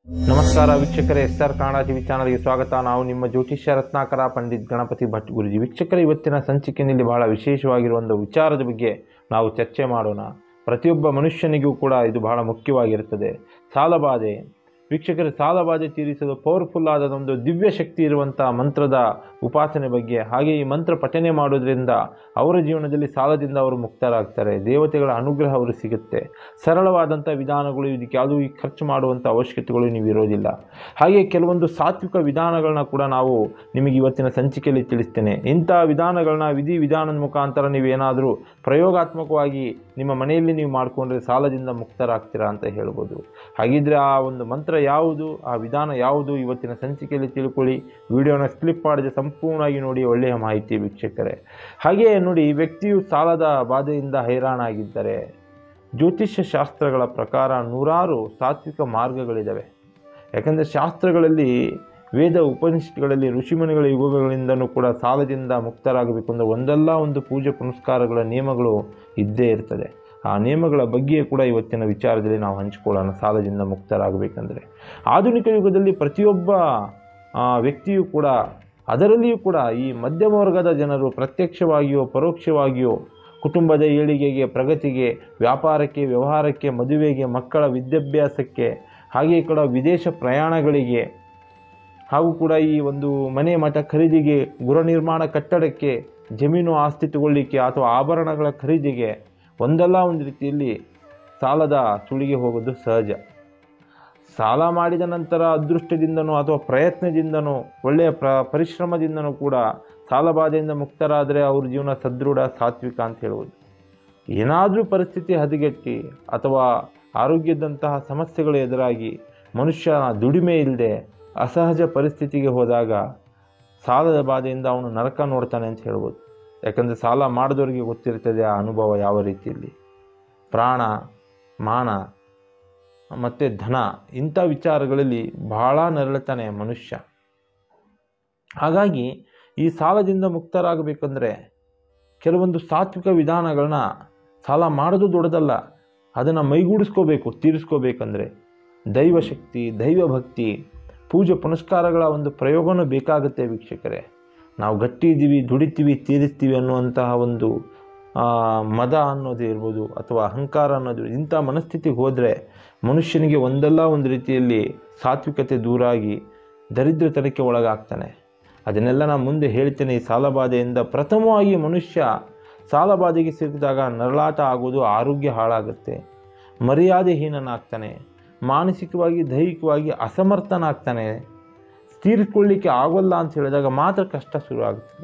ನಮಸ್ಕಾರ ವೀಕ್ಷಕರೇ S R Kannada TV ಚಾನಲ್ಗೆ ಸ್ವಾಗತ ನಾವು ನಿಮ್ಮ ಜ್ಯೋತಿಷ್ಯ ರತ್ನಾಕರ ಪಂಡಿತ್ ಗಣಪತಿ ಭಟ್ ಗುರುಜಿ ವೀಕ್ಷಕರ ಇವತ್ತಿನ ಸಂಚಿಕೆಯಲ್ಲಿ ಬಹಳ ವಿಶೇಷವಾಗಿರುವ ಒಂದು ವಿಚಾರದ ಬಗ್ಗೆ ನಾವು ಚರ್ಚೆ ಮಾಡೋಣ ಪ್ರತಿಯೊಬ್ಬ ಮನುಷ್ಯನಿಗೂ ಕೂಡ ಇದು ಬಹಳ ಮುಖ್ಯವಾಗಿರುತ್ತದೆ ಸಾಲಬಾಧೆ ವೀಕ್ಷಕರ ಸಾಲಬಾಧೆ ತೀರಿಸಲು ಪವರ್ಫುಲ್ ಆದ ಒಂದು ದಿವ್ಯ ಶಕ್ತಿ ಇರುವಂಥ ಮಂತ್ರದ ಉಪಾಸನೆ ಬಗ್ಗೆ ಹಾಗೆ ಈ ಮಂತ್ರ ಪಠನೆ ಮಾಡೋದ್ರಿಂದ ಅವರ ಜೀವನದಲ್ಲಿ ಸಾಲದಿಂದ ಅವರು ಮುಕ್ತರಾಗ್ತಾರೆ ದೇವತೆಗಳ ಅನುಗ್ರಹ ಅವರು ಸಿಗುತ್ತೆ ಸರಳವಾದಂಥ ವಿಧಾನಗಳು ಇದಕ್ಕೆ ಯಾವುದೂ ಈ ಖರ್ಚು ಮಾಡುವಂಥ ಅವಶ್ಯಕತೆಗಳು ನೀವು ಇರೋದಿಲ್ಲ ಹಾಗೆ ಕೆಲವೊಂದು ಸಾತ್ವಿಕ ವಿಧಾನಗಳನ್ನ ಕೂಡ ನಾವು ನಿಮಗೆ ಇವತ್ತಿನ ಸಂಚಿಕೆಯಲ್ಲಿ ತಿಳಿಸ್ತೇನೆ ಇಂಥ ವಿಧಾನಗಳನ್ನ ವಿಧಿ ವಿಧಾನದ ಮುಖಾಂತರ ನೀವೇನಾದರೂ ಪ್ರಯೋಗಾತ್ಮಕವಾಗಿ ನಿಮ್ಮ ಮನೆಯಲ್ಲಿ ನೀವು ಮಾಡಿಕೊಂಡ್ರೆ ಸಾಲದಿಂದ ಮುಕ್ತರಾಗ್ತೀರಾ ಅಂತ ಹೇಳ್ಬೋದು ಹಾಗಿದ್ರೆ ಆ ಒಂದು ಮಂತ್ರ ಯಾವುದು ಆ ವಿಧಾನ ಯಾವುದು ಇವತ್ತಿನ ಸಂಚಿಕೆಯಲ್ಲಿ ತಿಳ್ಕೊಳ್ಳಿ ವಿಡಿಯೋನ ಸ್ಲಿಪ್ ಮಾಡದೆ ಸಂಪೂರ್ಣವಾಗಿ ನೋಡಿ ಒಳ್ಳೆಯ ಮಾಹಿತಿ ವೀಕ್ಷಕರೇ ಹಾಗೆ ನೋಡಿ ವ್ಯಕ್ತಿಯು ಸಾಲದ ಬಾಧೆಯಿಂದ ಹೈರಾಣಾಗಿದ್ದರೆ ಜ್ಯೋತಿಷ್ಯ ಶಾಸ್ತ್ರಗಳ ಪ್ರಕಾರ ನೂರಾರು ಸಾತ್ವಿಕ ಮಾರ್ಗಗಳಿದ್ದಾವೆ ಯಾಕಂದರೆ ಶಾಸ್ತ್ರಗಳಲ್ಲಿ ವೇದ ಉಪನಿಷತ್ಗಳಲ್ಲಿ ಋಷಿಮುನಿಗಳ ಯುಗಗಳಿಂದನೂ ಕೂಡ ಸಾಲದಿಂದ ಮುಕ್ತರಾಗಬೇಕು ಅಂದರೆ ಒಂದಲ್ಲ ಒಂದು ಪೂಜೆ ಪುನಸ್ಕಾರಗಳ ನಿಯಮಗಳು ಇದ್ದೇ ಇರ್ತದೆ ಆ ನಿಯಮಗಳ ಬಗ್ಗೆ ಕೂಡ ಇವತ್ತಿನ ವಿಚಾರದಲ್ಲಿ ನಾವು ಹಂಚಿಕೊಳ್ಳೋಣ ಸಾಲದಿಂದ ಮುಕ್ತರಾಗಬೇಕಂದ್ರೆ ಆಧುನಿಕ ಯುಗದಲ್ಲಿ ಪ್ರತಿಯೊಬ್ಬ ಆ, ವ್ಯಕ್ತಿಯೂ ಕೂಡ ಅದರಲ್ಲಿಯೂ ಕೂಡ ಈ ಮಧ್ಯಮ ವರ್ಗದ ಜನರು ಪ್ರತ್ಯಕ್ಷವಾಗಿಯೋ ಪರೋಕ್ಷವಾಗಿಯೋ ಕುಟುಂಬದ ಏಳಿಗೆಗೆ ಪ್ರಗತಿಗೆ ವ್ಯಾಪಾರಕ್ಕೆ ವ್ಯವಹಾರಕ್ಕೆ ಮದುವೆಗೆ ಮಕ್ಕಳ ವಿದ್ಯಾಭ್ಯಾಸಕ್ಕೆ ಹಾಗೆಯೇ ಕೂಡ ವಿದೇಶ ಪ್ರಯಾಣಗಳಿಗೆ ಹಾಗೂ ಕೂಡ ಈ ಒಂದು ಮನೆ ಮಠ ಖರೀದಿಗೆ ಗೃಹ ನಿರ್ಮಾಣ ಕಟ್ಟಡಕ್ಕೆ ಜಮೀನು ಆಸ್ತಿ ತಗೊಳ್ಳಿಕ್ಕೆ ಅಥವಾ ಆಭರಣಗಳ ಖರೀದಿಗೆ ಒಂದಲ್ಲ ಒಂದು ರೀತಿಯಲ್ಲಿ ಸಾಲದ ಸುಳಿಗೆ ಹೋಗೋದು ಸಹಜ ಸಾಲ ಮಾಡಿದ ನಂತರ ಅದೃಷ್ಟದಿಂದನೋ ಅಥವಾ ಪ್ರಯತ್ನದಿಂದನೋ ಒಳ್ಳೆಯ ಪ್ರ ಪರಿಶ್ರಮದಿಂದನೂ ಕೂಡ ಸಾಲಬಾಧೆಯಿಂದ ಮುಕ್ತರಾದರೆ ಅವ್ರ ಜೀವನ ಸದೃಢ ಸಾತ್ವಿಕ ಅಂತ ಹೇಳ್ಬೋದು ಏನಾದರೂ ಪರಿಸ್ಥಿತಿ ಹದಗೆಟ್ಟಿ ಅಥವಾ ಆರೋಗ್ಯದಂತಹ ಸಮಸ್ಯೆಗಳು ಎದುರಾಗಿ ಮನುಷ್ಯ ದುಡಿಮೆ ಇಲ್ಲದೆ ಅಸಹಜ ಪರಿಸ್ಥಿತಿಗೆ ಹೋದಾಗ ಸಾಲದ ಬಾಧೆಯಿಂದ ಅವನು ನರಕ ನೋಡ್ತಾನೆ ಅಂತ ಹೇಳ್ಬೋದು ಯಾಕಂದರೆ ಸಾಲ ಮಾಡಿದವರಿಗೆ ಗೊತ್ತಿರ್ತದೆ ಆ ಅನುಭವ ಯಾವ ರೀತಿಯಲ್ಲಿ ಪ್ರಾಣ ಮಾನ ಮತ್ತು ಧನ ಇಂಥ ವಿಚಾರಗಳಲ್ಲಿ ಬಹಳ ನರಳುತ್ತಾನೆ ಮನುಷ್ಯ ಹಾಗಾಗಿ ಈ ಸಾಲದಿಂದ ಮುಕ್ತರಾಗಬೇಕಂದ್ರೆ ಕೆಲವೊಂದು ಸಾತ್ವಿಕ ವಿಧಾನಗಳನ್ನ ಸಾಲ ಮಾಡೋದು ದೊಡ್ಡದಲ್ಲ ಅದನ್ನು ಮೈಗೂಡಿಸ್ಕೋಬೇಕು ತೀರಿಸ್ಕೋಬೇಕಂದ್ರೆ ದೈವಶಕ್ತಿ ದೈವಭಕ್ತಿ ಪೂಜೆ ಪುನಸ್ಕಾರಗಳ ಒಂದು ಪ್ರಯೋಗನೂ ಬೇಕಾಗುತ್ತೆ ವೀಕ್ಷಕರೇ ನಾವು ಗಟ್ಟಿ ಇದ್ದೀವಿ ದುಡಿತೀವಿ ತೀರಿಸ್ತೀವಿ ಅನ್ನುವಂತಹ ಒಂದು ಆ, ಮದ ಅನ್ನೋದು ಇರ್ಬೋದು ಅಥವಾ ಅಹಂಕಾರ ಅನ್ನೋದು ಇಂಥ ಮನಸ್ಥಿತಿಗೆ ಹೋದರೆ ಮನುಷ್ಯನಿಗೆ ಒಂದಲ್ಲ ಒಂದು ರೀತಿಯಲ್ಲಿ ಸಾತ್ವಿಕತೆ ದೂರಾಗಿ ದರಿದ್ರತನಕ್ಕೆ ಒಳಗಾಗ್ತಾನೆ ಅದನ್ನೆಲ್ಲ ನಾನು ಮುಂದೆ ಹೇಳ್ತೇನೆ ಈ ಸಾಲಬಾಧೆಯಿಂದ ಪ್ರಥಮವಾಗಿ ಮನುಷ್ಯ ಸಾಲಬಾಧೆಗೆ ಸಿಕ್ಕಿದಾಗ ನರಳಾಟ ಆಗೋದು ಆರೋಗ್ಯ ಹಾಳಾಗುತ್ತೆ ಮರ್ಯಾದೆಹೀನನಾಗ್ತಾನೆ ಮಾನಸಿಕವಾಗಿ ದೈಹಿಕವಾಗಿ ಅಸಮರ್ಥನಾಗ್ತಾನೆ ತೀರಿಸ್ಕೊಳ್ಳಿಕ್ಕೆ ಆಗೋಲ್ಲ ಅಂತ ಹೇಳಿದಾಗ ಮಾತ್ರ ಕಷ್ಟ ಶುರು ಆಗುತ್ತದೆ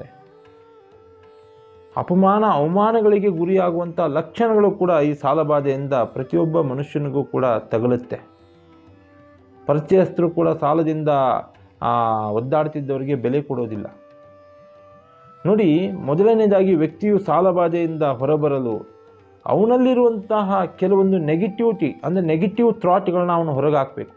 ಅಪಮಾನ ಅವಮಾನಗಳಿಗೆ ಗುರಿಯಾಗುವಂಥ ಲಕ್ಷಣಗಳು ಕೂಡ ಈ ಸಾಲಬಾಧೆಯಿಂದ ಪ್ರತಿಯೊಬ್ಬ ಮನುಷ್ಯನಿಗೂ ಕೂಡ ತಗಲುತ್ತೆ ಪರಿಚಯಸ್ಥರು ಕೂಡ ಸಾಲದಿಂದ ಆ, ಒದ್ದಾಡ್ತಿದ್ದವರಿಗೆ ಬೆಲೆ ಕೊಡೋದಿಲ್ಲ ನೋಡಿ ಮೊದಲನೇದಾಗಿ ವ್ಯಕ್ತಿಯು ಸಾಲಬಾಧೆಯಿಂದ ಹೊರಬರಲು ಅವನಲ್ಲಿರುವಂತಹ ಕೆಲವೊಂದು ನೆಗೆಟಿವಿಟಿ ಅಂದರೆ ನೆಗೆಟಿವ್ ಥಾಟ್ಗಳನ್ನ ಅವನು ಹೊರಗೆ ಹಾಕಬೇಕು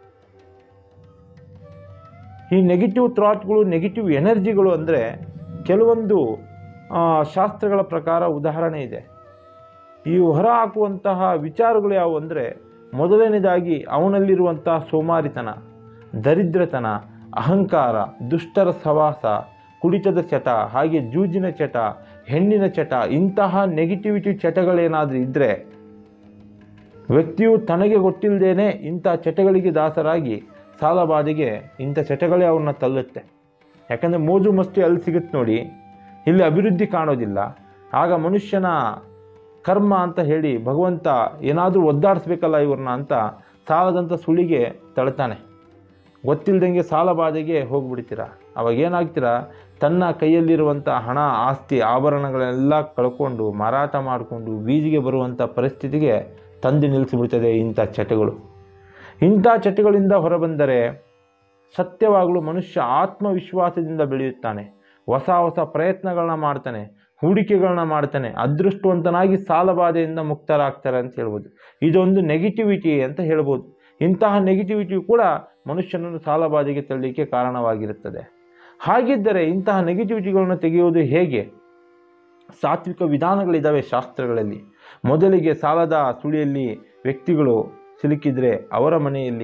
ಈ ನೆಗೆಟಿವ್ ಥಾಟ್ಗಳು ನೆಗೆಟಿವ್ ಎನರ್ಜಿಗಳು ಅಂದರೆ ಕೆಲವೊಂದು ಆ, ಶಾಸ್ತ್ರಗಳ ಪ್ರಕಾರ ಉದಾಹರಣೆ ಇದೆ ಈ ಹೊರ ಹಾಕುವಂತಹ ವಿಚಾರಗಳು ಯಾವುವು ಅಂದರೆ ಮೊದಲನೇದಾಗಿ ಅವನಲ್ಲಿರುವಂತಹ ಸೋಮಾರಿತನ ದರಿದ್ರತನ ಅಹಂಕಾರ ದುಷ್ಟರ ಸವಾಸ ಕುಡಿತದ ಚಟ ಹಾಗೆ ಜೂಜಿನ ಚಟ ಹೆಣ್ಣಿನ ಚಟ ಇಂತಹ ನೆಗೆಟಿವಿಟಿ ಚಟಗಳೇನಾದರೂ ಇದ್ದರೆ ವ್ಯಕ್ತಿಯು ತನಗೆ ಗೊತ್ತಿಲ್ಲದೇನೆ ಇಂಥ ಚಟಗಳಿಗೆ ದಾಸರಾಗಿ ಸಾಲಬಾಧೆಗೆ ಇಂಥ ಚಟಗಳೇ ಅವನ್ನ ತಳ್ಳುತ್ತೆ ಯಾಕಂದರೆ ಮೋಜು ಮಸ್ತಿ ಅಲ್ಲಿ ಸಿಗುತ್ತೆ ನೋಡಿ ಇಲ್ಲಿ ಅಭಿವೃದ್ಧಿ ಕಾಣೋದಿಲ್ಲ ಆಗ ಮನುಷ್ಯನ ಕರ್ಮ ಅಂತ ಹೇಳಿ ಭಗವಂತ ಏನಾದರೂ ಒದ್ದಾಡಿಸ್ಬೇಕಲ್ಲ ಇವ್ರನ್ನ ಅಂತ ಸಾಲದಂಥ ಸುಳಿಗೆ ತಳ್ತಾನೆ ಗೊತ್ತಿಲ್ಲದಂಗೆ ಸಾಲಬಾಧೆಗೆ ಹೋಗ್ಬಿಡ್ತೀರ ಅವಾಗ ಏನಾಗ್ತೀರಾ ತನ್ನ ಕೈಯಲ್ಲಿರುವಂಥ ಹಣ ಆಸ್ತಿ ಆಭರಣಗಳೆಲ್ಲ ಕಳ್ಕೊಂಡು ಮಾರಾಟ ಮಾಡಿಕೊಂಡು ಬೀದಿಗೆ ಬರುವಂಥ ಪರಿಸ್ಥಿತಿಗೆ ತಂದು ನಿಲ್ಲಿಸಿಬಿಡ್ತದೆ ಇಂಥ ಚಟಗಳು ಇಂಥ ಚಟಗಳಿಂದ ಹೊರಬಂದರೆ ಸತ್ಯವಾಗಲೂ ಮನುಷ್ಯ ಆತ್ಮವಿಶ್ವಾಸದಿಂದ ಬೆಳೆಯುತ್ತಾನೆ ಹೊಸ ಹೊಸ ಪ್ರಯತ್ನಗಳನ್ನ ಮಾಡ್ತಾನೆ ಹೂಡಿಕೆಗಳನ್ನ ಮಾಡ್ತಾನೆ ಅದೃಷ್ಟವಂತನಾಗಿ ಸಾಲಬಾಧೆಯಿಂದ ಮುಕ್ತರಾಗ್ತಾರೆ ಅಂತ ಹೇಳ್ಬೋದು ಇದೊಂದು ನೆಗೆಟಿವಿಟಿ ಅಂತ ಹೇಳ್ಬೋದು ಇಂತಹ ನೆಗೆಟಿವಿಟಿ ಕೂಡ ಮನುಷ್ಯನನ್ನು ಸಾಲಬಾಧೆಗೆ ತಳ್ಳಲಿಕ್ಕೆ ಕಾರಣವಾಗಿರುತ್ತದೆ ಹಾಗಿದ್ದರೆ ಇಂತಹ ನೆಗೆಟಿವಿಟಿಗಳನ್ನು ತೆಗೆಯುವುದು ಹೇಗೆ ಸಾತ್ವಿಕ ವಿಧಾನಗಳಿದ್ದಾವೆ ಶಾಸ್ತ್ರಗಳಲ್ಲಿ ಮೊದಲಿಗೆ ಸಾಲದ ಸುಳಿಯಲ್ಲಿ ವ್ಯಕ್ತಿಗಳು ಸಿಲುಕಿದರೆ ಅವರ ಮನೆಯಲ್ಲಿ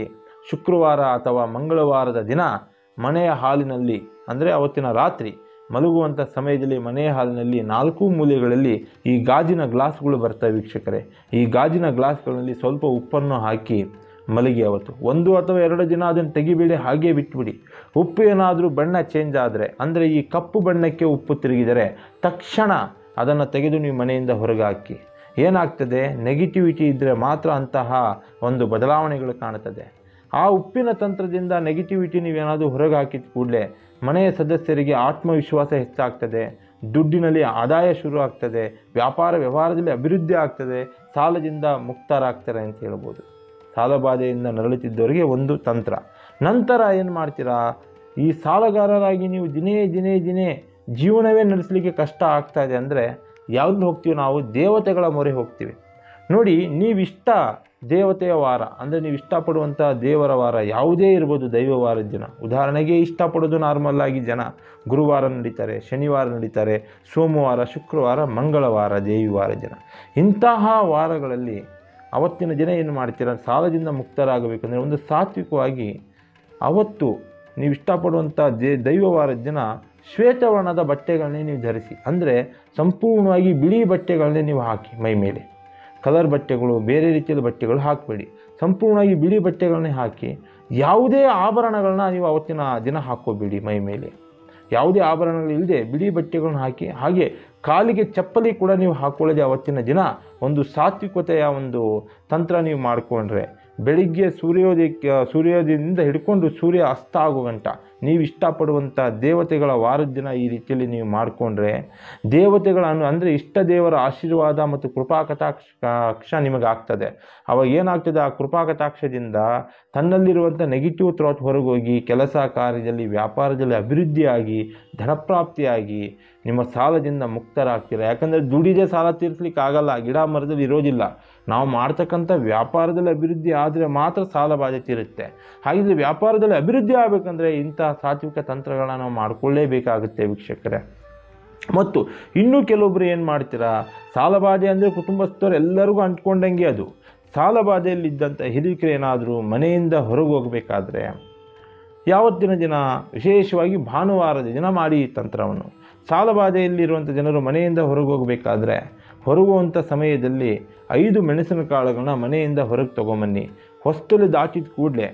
ಶುಕ್ರವಾರ ಅಥವಾ ಮಂಗಳವಾರದ ದಿನ ಮನೆಯ ಹಾಲಿನಲ್ಲಿ ಅಂದರೆ ಅವತ್ತಿನ ರಾತ್ರಿ ಮಲಗುವಂಥ ಸಮಯದಲ್ಲಿ ಮನೆಯ ಹಾಲಿನಲ್ಲಿ ನಾಲ್ಕು ಮೂಲೆಗಳಲ್ಲಿ ಈ ಗಾಜಿನ ಗ್ಲಾಸ್ಗಳು ಬರ್ತವೆ ವೀಕ್ಷಕರೇ ಈ ಗಾಜಿನ ಗ್ಲಾಸ್ಗಳಲ್ಲಿ ಸ್ವಲ್ಪ ಉಪ್ಪನ್ನು ಹಾಕಿ ಮಲಗಿ ಅವತ್ತು ಒಂದು ಅಥವಾ ಎರಡು ದಿನ ಅದನ್ನು ತೆಗಿಬೇಡಿ ಹಾಗೇ ಬಿಟ್ಬಿಡಿ ಉಪ್ಪು ಏನಾದರೂ ಬಣ್ಣ ಚೇಂಜ್ ಆದರೆ ಅಂದರೆ ಈ ಕಪ್ಪು ಬಣ್ಣಕ್ಕೆ ಉಪ್ಪು ತಿರುಗಿದರೆ ತಕ್ಷಣ ಅದನ್ನು ತೆಗೆದು ನೀವು ಮನೆಯಿಂದ ಹೊರಗೆ ಹಾಕಿ ಏನಾಗ್ತದೆ ನೆಗೆಟಿವಿಟಿ ಇದ್ದರೆ ಮಾತ್ರ ಅಂತಹ ಒಂದು ಬದಲಾವಣೆಗಳು ಕಾಣುತ್ತದೆ ಆ ಉಪ್ಪಿನ ತಂತ್ರದಿಂದ ನೆಗೆಟಿವಿಟಿ ನೀವೇನಾದರೂ ಹೊರಗೆ ಹಾಕಿದ ಕೂಡಲೇ ಮನೆಯ ಸದಸ್ಯರಿಗೆ ಆತ್ಮವಿಶ್ವಾಸ ಹೆಚ್ಚಾಗ್ತದೆ ದುಡ್ಡಿನಲ್ಲಿ ಆದಾಯ ಶುರು ಆಗ್ತದೆ ವ್ಯಾಪಾರ ವ್ಯವಹಾರದಲ್ಲಿ ಅಭಿವೃದ್ಧಿ ಆಗ್ತದೆ ಸಾಲದಿಂದ ಮುಕ್ತರಾಗ್ತಾರೆ ಅಂತ ಹೇಳ್ಬೋದು ಸಾಲಬಾಧೆಯಿಂದ ನರಳುತ್ತಿದ್ದವರಿಗೆ ಒಂದು ತಂತ್ರ ನಂತರ ಏನು ಮಾಡ್ತೀರಾ ಈ ಸಾಲಗಾರರಾಗಿ ನೀವು ದಿನೇ ದಿನೇ ದಿನೇ ಜೀವನವೇ ನಡೆಸಲಿಕ್ಕೆ ಕಷ್ಟ ಆಗ್ತಾ ಇದೆ ಅಂದರೆ ಯಾವ್ದು ಹೋಗ್ತೀವಿ ನಾವು ದೇವತೆಗಳ ಮೊರೆ ಹೋಗ್ತೀವಿ ನೋಡಿ ನೀವಿಷ್ಟ ದೇವತೆಯ ವಾರ ಅಂದರೆ ನೀವು ಇಷ್ಟಪಡುವಂಥ ದೇವರ ವಾರ ಯಾವುದೇ ಇರ್ಬೋದು ದೈವ ವಾರದ ದಿನ ಉದಾಹರಣೆಗೆ ಇಷ್ಟಪಡೋದು ನಾರ್ಮಲ್ ಆಗಿ ಜನ ಗುರುವಾರ ನಡೀತಾರೆ ಶನಿವಾರ ನಡೀತಾರೆ ಸೋಮವಾರ ಶುಕ್ರವಾರ ಮಂಗಳವಾರ ದೇವಿ ವಾರ ದಿನ ಇಂತಹ ವಾರಗಳಲ್ಲಿ ಅವತ್ತಿನ ದಿನ ಏನು ಮಾಡ್ತೀರ ಸಾಲದಿಂದ ಮುಕ್ತರಾಗಬೇಕಂದ್ರೆ ಒಂದು ಸಾತ್ವಿಕವಾಗಿ ಅವತ್ತು ನೀವು ಇಷ್ಟಪಡುವಂಥ ದೇ ದೈವವಾರದ ದಿನ ಶ್ವೇತವರ್ಣದ ಬಟ್ಟೆಗಳನ್ನೇ ನೀವು ಧರಿಸಿ ಅಂದರೆ ಸಂಪೂರ್ಣವಾಗಿ ಬಿಳಿ ಬಟ್ಟೆಗಳನ್ನೇ ನೀವು ಹಾಕಿ ಮೈ ಮೇಲೆ ಕಲರ್ ಬಟ್ಟೆಗಳು ಬೇರೆ ರೀತಿಯ ಬಟ್ಟೆಗಳು ಹಾಕಬೇಡಿ ಸಂಪೂರ್ಣವಾಗಿ ಬಿಳಿ ಬಟ್ಟೆಗಳನ್ನೇ ಹಾಕಿ ಯಾವುದೇ ಆಭರಣಗಳನ್ನ ನೀವು ಅವತ್ತಿನ ದಿನ ಹಾಕ್ಕೋಬೇಡಿ ಮೈ ಮೇಲೆ ಯಾವುದೇ ಆಭರಣಗಳು ಇಲ್ಲದೆ ಬಿಳಿ ಬಟ್ಟೆಗಳನ್ನ ಹಾಕಿ ಹಾಗೆ ಕಾಲಿಗೆ ಚಪ್ಪಲಿ ಕೂಡ ನೀವು ಹಾಕ್ಕೊಳ್ಳದೆ ಅವತ್ತಿನ ದಿನ ಒಂದು ಸಾತ್ವಿಕತೆಯ ಒಂದು ತಂತ್ರ ನೀವು ಮಾಡಿಕೊಂಡ್ರೆ ಬೆಳಿಗ್ಗೆ ಸೂರ್ಯೋದಯಕ್ಕೆ ಸೂರ್ಯೋದಯದಿಂದ ಹಿಡ್ಕೊಂಡು ಸೂರ್ಯ ಅಸ್ತ ಆಗೋ ಗಂಟ ನೀವು ಇಷ್ಟಪಡುವಂಥ ದೇವತೆಗಳ ವಾರದ ದಿನ ಈ ರೀತಿಯಲ್ಲಿ ನೀವು ಮಾಡಿಕೊಂಡ್ರೆ ದೇವತೆಗಳನ್ನು ಅಂದರೆ ಇಷ್ಟ ದೇವರ ಆಶೀರ್ವಾದ ಮತ್ತು ಕೃಪಾ ಕಟಾಕ್ಷ ಕಟಾಕ್ಷ ನಿಮಗೆ ಆಗ್ತದೆ ಅವಾಗ ಏನಾಗ್ತದೆ ಆ ಕೃಪಾ ಕಟಾಕ್ಷದಿಂದ ತನ್ನಲ್ಲಿರುವಂಥ ನೆಗೆಟಿವ್ ಥ್ರಾಟ್ ಹೊರಗೋಗಿ ಕೆಲಸ ಕಾರ್ಯದಲ್ಲಿ ವ್ಯಾಪಾರದಲ್ಲಿ ಅಭಿವೃದ್ಧಿಯಾಗಿ ಧನಪ್ರಾಪ್ತಿಯಾಗಿ ನಿಮ್ಮ ಸಾಲದಿಂದ ಮುಕ್ತರಾಗ್ತೀರ ಯಾಕಂದರೆ ದುಡಿದೇ ಸಾಲ ತೀರಿಸ್ಲಿಕ್ಕೆ ಆಗಲ್ಲ ಗಿಡ ಮರದಲ್ಲಿ ಇರೋದಿಲ್ಲ ನಾವು ಮಾಡ್ತಕ್ಕಂಥ ವ್ಯಾಪಾರದಲ್ಲಿ ಅಭಿವೃದ್ಧಿ ಆದರೆ ಮಾತ್ರ ಸಾಲ ಬಾಧೆ ತೀರುತ್ತೆ ಹಾಗಿದ್ರೆ ವ್ಯಾಪಾರದಲ್ಲಿ ಅಭಿವೃದ್ಧಿ ಆಗಬೇಕಂದ್ರೆ ಇಂತಹ ಸಾತ್ವಿಕ ತಂತ್ರಗಳನ್ನ ನಾವು ಮಾಡಿಕೊಳ್ಳೇಬೇಕಾಗುತ್ತೆ ವೀಕ್ಷಕರೇ ಮತ್ತು ಇನ್ನೂ ಕೆಲವೊಬ್ಬರು ಏನು ಮಾಡ್ತೀರಾ ಸಾಲಬಾಧೆ ಅಂದರೆ ಕುಟುಂಬಸ್ಥರು ಎಲ್ಲರಿಗೂ ಅಂಟ್ಕೊಂಡಂಗೆ ಅದು ಸಾಲಬಾಧೆಯಲ್ಲಿದ್ದಂಥ ಹಿರಿಕರು ಏನಾದರೂ ಮನೆಯಿಂದ ಹೊರಗೆ ಹೋಗಬೇಕಾದ್ರೆ ಯಾವತ್ತಿನ ದಿನ ವಿಶೇಷವಾಗಿ ಭಾನುವಾರದ ದಿನ ಮಾಡಿ ಈ ತಂತ್ರವನ್ನು ಸಾಲಬಾಧೆಯಲ್ಲಿರುವಂಥ ಜನರು ಮನೆಯಿಂದ ಹೊರಗೆ ಹೋಗಬೇಕಾದ್ರೆ ಹೊರಗುವಂಥ ಸಮಯದಲ್ಲಿ ಐದು ಮೆಣಸಿನಕಾಳುಗಳನ್ನ ಮನೆಯಿಂದ ಹೊರಗೆ ತೊಗೊಂಬನ್ನಿ ಹೊಸ್ತಲು ದಾಟಿದ ಕೂಡಲೇ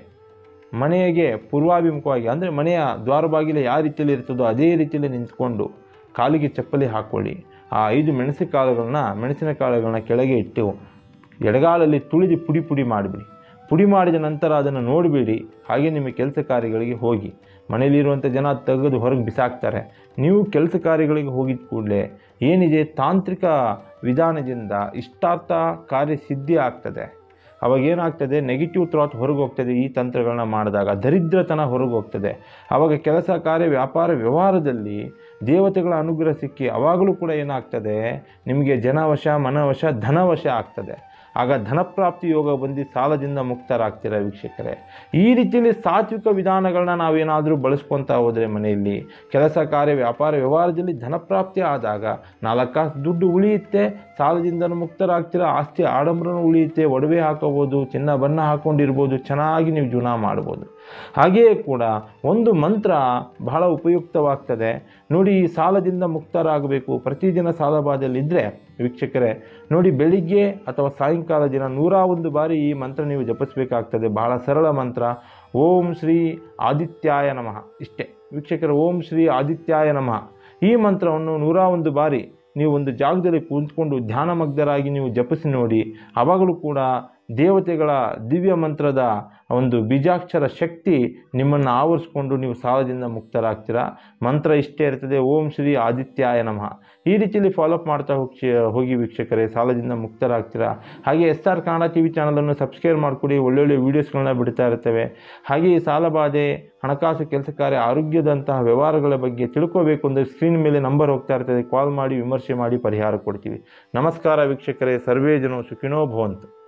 ಮನೆಗೆ ಪೂರ್ವಾಭಿಮುಖವಾಗಿ ಅಂದರೆ ಮನೆಯ ದ್ವಾರ ಬಾಗಿಲು ಯಾವ ರೀತಿಯಲ್ಲಿ ಇರ್ತದೋ ಅದೇ ರೀತಿಯಲ್ಲಿ ನಿಂತ್ಕೊಂಡು ಕಾಲಿಗೆ ಚಪ್ಪಲಿ ಹಾಕ್ಕೊಳ್ಳಿ ಆ ಐದು ಮೆಣಸಿನಕಾಳುಗಳನ್ನ ಮೆಣಸಿನಕಾಳುಗಳನ್ನ ಕೆಳಗೆ ಇಟ್ಟು ಎಡಗಾಲಲ್ಲಿ ತುಳಿದು ಪುಡಿ ಪುಡಿ ಮಾಡಿಬಿಡಿ ಪುಡಿ ಮಾಡಿದ ನಂತರ ಅದನ್ನು ನೋಡಬೇಡಿ ಹಾಗೆ ನಿಮ್ಮ ಕೆಲಸ ಕಾರ್ಯಗಳಿಗೆ ಹೋಗಿ ಮನೆಯಲ್ಲಿರುವಂಥ ಜನ ತೆಗೆದು ಹೊರಗೆ ಬಿಸಾಕ್ತಾರೆ ನೀವು ಕೆಲಸ ಕಾರ್ಯಗಳಿಗೆ ಹೋಗಿದ ಕೂಡಲೇ ಏನಿದೆ ತಾಂತ್ರಿಕ ವಿಧಾನದಿಂದ ಇಷ್ಟಾರ್ಥ ಕಾರ್ಯ ಸಿದ್ಧಿ ಆಗ್ತದೆ ಅವಾಗ ಏನಾಗ್ತದೆ ನೆಗೆಟಿವ್ ಥ್ರಾಟ್ ಹೊರಗೆ ಹೋಗ್ತದೆ ಈ ತಂತ್ರಗಳನ್ನ ಮಾಡಿದಾಗ ದರಿದ್ರತನ ಹೊರಗೆ ಹೋಗ್ತದೆ ಆವಾಗ ಕೆಲಸ ಕಾರ್ಯ ವ್ಯಾಪಾರ ವ್ಯವಹಾರದಲ್ಲಿ ದೇವತೆಗಳ ಅನುಗ್ರಹ ಸಿಕ್ಕಿ ಅವಾಗಲೂ ಕೂಡ ಏನಾಗ್ತದೆ ನಿಮಗೆ ಜನವಶ ಮನವಶ ಧನವಶ ಆಗ್ತದೆ ಆಗ ಧನಪ್ರಾಪ್ತಿ ಯೋಗ ಬಂದು ಸಾಲದಿಂದ ಮುಕ್ತರಾಗ್ತೀರ ವೀಕ್ಷಕರೇ ಈ ರೀತಿಯಲ್ಲಿ ಸಾತ್ವಿಕ ವಿಧಾನಗಳನ್ನ ನಾವೇನಾದರೂ ಬಳಸ್ಕೊತಾ ಹೋದರೆ ಮನೆಯಲ್ಲಿ ಕೆಲಸ ಕಾರ್ಯ ವ್ಯಾಪಾರ ವ್ಯವಹಾರದಲ್ಲಿ ಧನಪ್ರಾಪ್ತಿ ಆದಾಗ ನಾಲ್ಕು ಕಾಸು ದುಡ್ಡು ಉಳಿಯುತ್ತೆ ಸಾಲದಿಂದನೂ ಮುಕ್ತರಾಗ್ತೀರ ಆಸ್ತಿ ಆಡಂಬರನೂ ಉಳಿಯುತ್ತೆ ಒಡವೆ ಹಾಕೋಬೋದು ಚಿನ್ನ ಬಣ್ಣ ಹಾಕ್ಕೊಂಡಿರ್ಬೋದು ಚೆನ್ನಾಗಿ ನೀವು ಜೀವನ ಮಾಡ್ಬೋದು ಹಾಗೆಯೇ ಕೂಡ ಒಂದು ಮಂತ್ರ ಬಹಳ ಉಪಯುಕ್ತವಾಗ್ತದೆ ನೋಡಿ ಈ ಸಾಲದಿಂದ ಮುಕ್ತರಾಗಬೇಕು ಪ್ರತಿದಿನ ಸಾಲಬಾಧೆಯಲ್ಲಿದ್ದರೆ ವೀಕ್ಷಕರೇ ನೋಡಿ ಬೆಳಿಗ್ಗೆ ಅಥವಾ ಸಾಯಂಕಾಲ ದಿನ ನೂರ ಒಂದು ಬಾರಿ ಈ ಮಂತ್ರ ನೀವು ಜಪಿಸಬೇಕಾಗ್ತದೆ ಬಹಳ ಸರಳ ಮಂತ್ರ ಓಂ ಶ್ರೀ ಆದಿತ್ಯಾಯ ನಮಃ ಇಷ್ಟೇ ವೀಕ್ಷಕರೇ ಓಂ ಶ್ರೀ ಆದಿತ್ಯಾಯ ನಮಃ ಈ ಮಂತ್ರವನ್ನು ನೂರ ಒಂದು ಬಾರಿ ನೀವು ಒಂದು ಜಾಗದಲ್ಲಿ ಕೂತ್ಕೊಂಡು ಧ್ಯಾನಮಗ್ಧರಾಗಿ ನೀವು ಜಪಿಸಿ ನೋಡಿ ಆವಾಗಲೂ ಕೂಡ ದೇವತೆಗಳ ದಿವ್ಯ ಮಂತ್ರದ ಒಂದು ಬೀಜಾಕ್ಷರ ಶಕ್ತಿ ನಿಮ್ಮನ್ನು ಆವರಿಸ್ಕೊಂಡು ನೀವು ಸಾಲದಿಂದ ಮುಕ್ತರಾಗ್ತೀರಾ ಮಂತ್ರ ಇಷ್ಟೇ ಇರ್ತದೆ ಓಂ ಶ್ರೀ ಆದಿತ್ಯಾಯ ನಮಃ ಈ ರೀತಿಯಲ್ಲಿ ಫಾಲೋಅಪ್ ಮಾಡ್ತಾ ಹೋಗಿ ಹೋಗಿ ವೀಕ್ಷಕರೇ ಸಾಲದಿಂದ ಮುಕ್ತರಾಗ್ತೀರಾ ಹಾಗೆ S R Kannada T V ಚಾನಲನ್ನು ಸಬ್ಸ್ಕ್ರೈಬ್ ಮಾಡಿಕೊಡಿ ಒಳ್ಳೊಳ್ಳೆ ವೀಡಿಯೋಸ್ಗಳನ್ನ ಬಿಡ್ತಾ ಇರ್ತೇವೆ ಹಾಗೆ ಈ ಸಾಲಬಾಧೆ ಹಣಕಾಸು ಕೆಲಸ ಕಾರ್ಯ ಆರೋಗ್ಯದಂತಹ ವ್ಯವಹಾರಗಳ ಬಗ್ಗೆ ತಿಳ್ಕೋಬೇಕು ಅಂದರೆ ಸ್ಕ್ರೀನ್ ಮೇಲೆ ನಂಬರ್ ಹೋಗ್ತಾ ಇರ್ತದೆ ಕಾಲ್ ಮಾಡಿ ವಿಮರ್ಶೆ ಮಾಡಿ ಪರಿಹಾರ ಕೊಡ್ತೀವಿ ನಮಸ್ಕಾರ ವೀಕ್ಷಕರೇ ಸರ್ವೇ ಜನ ಸುಖಿನೋ ಭವಂತು